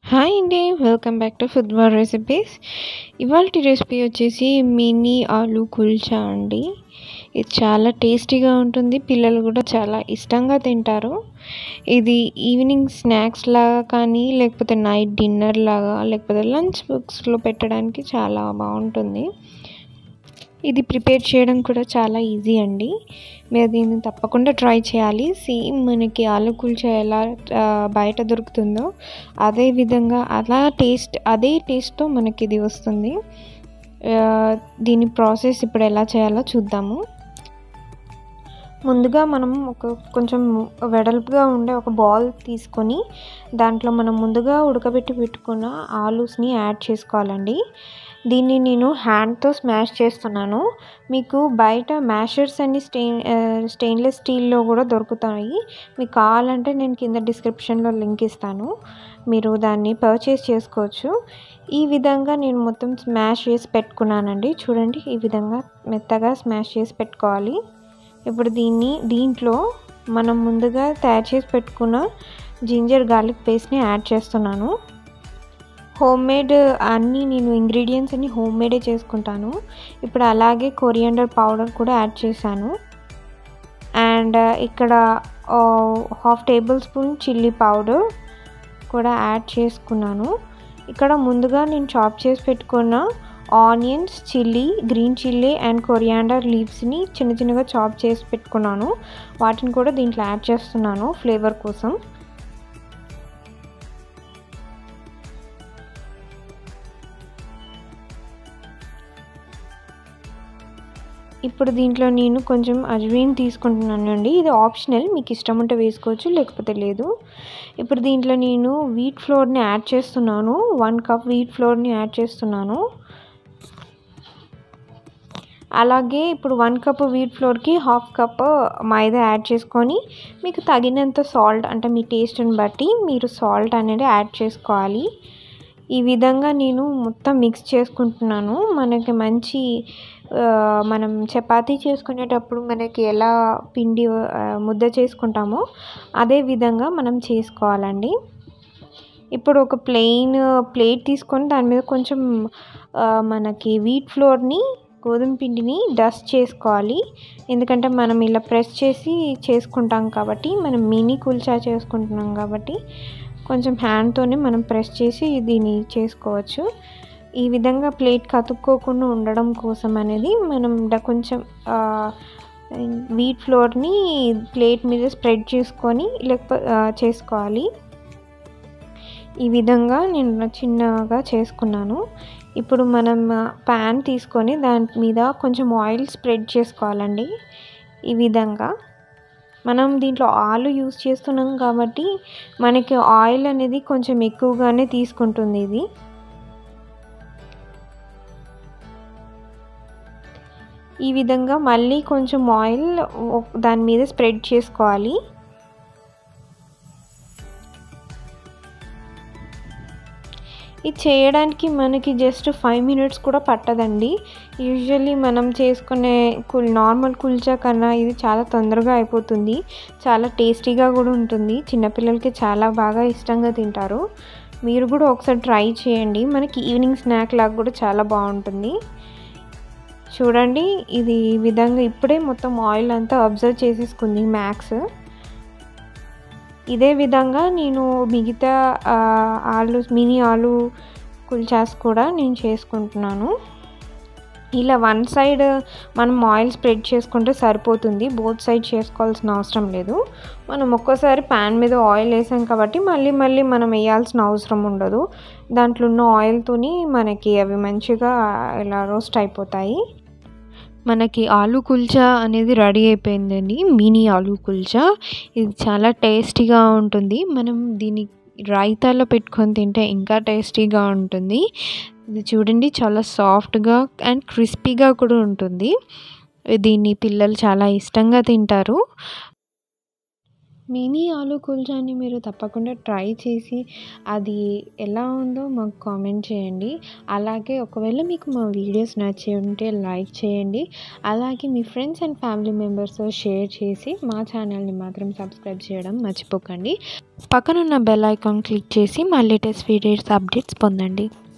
hi అండి welcome back to food bar recipes ఇవాళ recipe వచ్చేసి మినీ ఆలు కుల్చా అండి ఇది చాలా టేస్టీగా ఉంటుంది పిల్లలు కూడా చాలా ఇష్టంగా తింటారు ఇది ఈవినింగ్ స్నాక్స్ లాగా కానీ లేకపోతే నైట్ డిన్నర్ లాగా లేకపోతే లంచ్ బాక్స్లో పెట్టడానికి చాలా బాగుంటుంది ఇది ప్రిపేర్ చేయడం కూడా చాలా ఈజీ అండి మీరు దీన్ని తప్పకుండా ట్రై చేయాలి సేమ్ మనకి ఆలు కుల్చా ఎలా బయట దొరుకుతుందో అదే విధంగా అలా టేస్ట్ అదే టేస్ట్తో మనకి ఇది వస్తుంది దీని ప్రాసెస్ ఇప్పుడు ఎలా చేయాలో చూద్దాము ముందుగా మనం ఒక కొంచెం వెడల్పుగా ఉండే ఒక బాల్ తీసుకొని దాంట్లో మనం ముందుగా ఉడకబెట్టి పెట్టుకున్న ఆలూస్ని యాడ్ చేసుకోవాలండి దీన్ని నేను హ్యాండ్తో స్మాష్ చేస్తున్నాను మీకు బయట మ్యాషర్స్ అన్ని స్టెయిన్ స్టెయిన్లెస్ స్టీల్లో కూడా దొరుకుతాయి మీకు కావాలంటే నేను కింద డిస్క్రిప్షన్లో లింక్ ఇస్తాను మీరు దాన్ని పర్చేస్ చేసుకోవచ్చు ఈ విధంగా నేను మొత్తం స్మాష్ చేసి పెట్టుకున్నానండి చూడండి ఈ విధంగా మెత్తగా స్మాష్ చేసి పెట్టుకోవాలి ఇప్పుడు దీన్ని దీంట్లో మనం ముందుగా తయారు చేసి పెట్టుకున్న జింజర్ గార్లిక్ పేస్ట్ని యాడ్ చేస్తున్నాను హోమ్ మేడ్ అన్నీ నేను ఇంగ్రీడియంట్స్ అన్ని హోమ్ మేడే చేసుకుంటాను ఇప్పుడు అలాగే కొరియండర్ పౌడర్ కూడా యాడ్ చేశాను అండ్ ఇక్కడ half tablespoon chilli powder కూడా యాడ్ చేసుకున్నాను ఇక్కడ ముందుగా నేను చాప్ చేసి పెట్టుకున్న onions chilli green chilli and coriander లీవ్స్ని చిన్న చిన్నగా చాప్ చేసి పెట్టుకున్నాను వాటిని కూడా దీంట్లో యాడ్ చేస్తున్నాను ఫ్లేవర్ కోసం ఇప్పుడు దీంట్లో నేను కొంచెం అజ్వీన్ తీసుకుంటున్నాను అండి ఇది ఆప్షనల్ మీకు ఇష్టం ఉంటే వేసుకోవచ్చు లేకపోతే లేదు ఇప్పుడు దీంట్లో నేను వీట్ ఫ్లోర్ని యాడ్ చేస్తున్నాను వన్ కప్ వీట్ ఫ్లోర్ని యాడ్ చేస్తున్నాను అలాగే ఇప్పుడు వన్ కప్ వీట్ ఫ్లోర్కి హాఫ్ కప్ మైదా యాడ్ చేసుకొని మీకు తగినంత సాల్ట్ అంటే మీ టేస్ట్ని బట్టి మీరు సాల్ట్ అనేది యాడ్ చేసుకోవాలి ఈ విధంగా నేను మొత్తం మిక్స్ చేసుకుంటున్నాను మనకి మంచి మనం చపాతీ చేసుకునేటప్పుడు మనకి ఎలా పిండి ముద్ద చేసుకుంటామో అదే విధంగా మనం చేసుకోవాలండి ఇప్పుడు ఒక ప్లెయిన్ ప్లేట్ తీసుకొని దాని మీద కొంచెం మనకి వీట్ ఫ్లోర్ని గోధుమ పిండిని డస్ట్ చేసుకోవాలి ఎందుకంటే మనం ఇలా ప్రెస్ చేసి చేసుకుంటాం కాబట్టి మనం మినీ కుల్చా చేసుకుంటున్నాం కాబట్టి కొంచెం హ్యాండ్తోనే మనం ప్రెస్ చేసి దీన్ని చేసుకోవచ్చు ఈ విధంగా ప్లేట్ కతుక్కోకుండా ఉండడం కోసం అనేది మనం కొంచెం వీట్ ఫ్లోర్ని ప్లేట్ మీద స్ప్రెడ్ చేసుకొని లేకపోతే చేసుకోవాలి ఈ విధంగా నేను చిన్నగా చేసుకున్నాను ఇప్పుడు మనం ప్యాన్ తీసుకొని దాని మీద కొంచెం ఆయిల్ స్ప్రెడ్ చేసుకోవాలండి ఈ విధంగా మనం దీంట్లో ఆలు యూస్ చేస్తున్నాం కాబట్టి మనకి ఆయిల్ అనేది కొంచెం ఎక్కువగానే తీసుకుంటుంది ఇది ఈ విధంగా మళ్ళీ కొంచెం ఆయిల్ దాని మీద స్ప్రెడ్ చేసుకోవాలి ఇది చేయడానికి మనకి జస్ట్ ఫైవ్ మినిట్స్ కూడా పట్టదండి యూజువల్లీ మనం చేసుకునే కుల్ నార్మల్ కుల్చా కన్నా ఇది చాలా తొందరగా అయిపోతుంది చాలా టేస్టీగా కూడా ఉంటుంది చిన్నపిల్లలకి చాలా బాగా ఇష్టంగా తింటారు మీరు కూడా ఒకసారి ట్రై చేయండి మనకి ఈవినింగ్ స్నాక్ లాగా కూడా చాలా బాగుంటుంది చూడండి ఇది ఈ విధంగా ఇప్పుడే మొత్తం ఆయిల్ అంతా అబ్జర్వ్ చేసేసుకుంది మ్యాక్స్ ఇదే విధంగా నేను మిగతా ఆలు మినీ ఆలు కుల్చాస్ కూడా నేను చేసుకుంటున్నాను ఇలా వన్ సైడ్ మనం ఆయిల్ స్ప్రెడ్ చేసుకుంటే సరిపోతుంది బోత్ సైడ్ చేసుకోవాల్సిన అవసరం లేదు మనం ఒక్కోసారి ప్యాన్ మీద ఆయిల్ వేసాం కాబట్టి మళ్ళీ మళ్ళీ మనం వేయాల్సిన అవసరం ఉండదు దాంట్లో ఉన్న ఆయిల్తోని మనకి అవి మంచిగా ఇలా రోస్ట్ అయిపోతాయి మనకి ఆలు కుల్చా అనేది రెడీ అయిపోయిందండి మినీ ఆలు కుల్చా ఇది చాలా టేస్టీగా ఉంటుంది మనం దీన్ని రైతాలో పెట్టుకొని తింటే ఇంకా టేస్టీగా ఉంటుంది ఇది చూడండి చాలా సాఫ్ట్గా అండ్ క్రిస్పీగా కూడా ఉంటుంది దీన్ని పిల్లలు చాలా ఇష్టంగా తింటారు మినీ ఆలు కుల్చాని మీరు తప్పకుండా ట్రై చేసి అది ఎలా ఉందో మాకు కామెంట్ చేయండి అలాగే ఒకవేళ మీకు మా వీడియోస్ నచ్చి ఉంటే లైక్ చేయండి అలాగే మీ ఫ్రెండ్స్ అండ్ ఫ్యామిలీ మెంబర్స్తో షేర్ చేసి మా ఛానల్ని మాత్రం సబ్స్క్రైబ్ చేయడం మర్చిపోకండి పక్కనున్న బెల్ ఐకాన్ క్లిక్ చేసి మా లేటెస్ట్ వీడియోస్ అప్డేట్స్ పొందండి